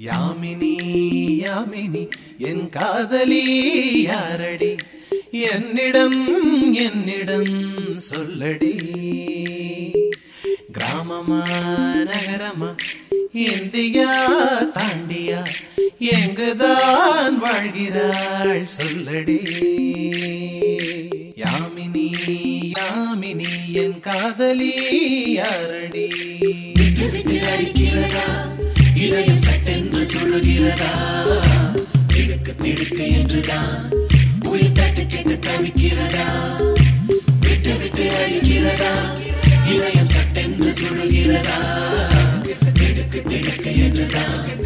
யாமினி யாமினி என் காதலி யாரடி என்னிடம் என்னிடம் சொல்லடி கிராமமா நகரமா இந்தியா தாண்டியா எங்குதான் வாழ்கிறாள் சொல்லடி யாமினி யாமினி என் காதலி யாரடி விட்டு விட்டு அடிக்கிறதா இதயம் சட்டென்று சுடுகிறதா திடுக்கு திடுக்கு என்றுதான் உயிர் தட்டு கெட்டு தவிக்கிறதா விட்டு விட்டு அடிக்கிறதா இதயம் சட்டென்று சுடுகிறதா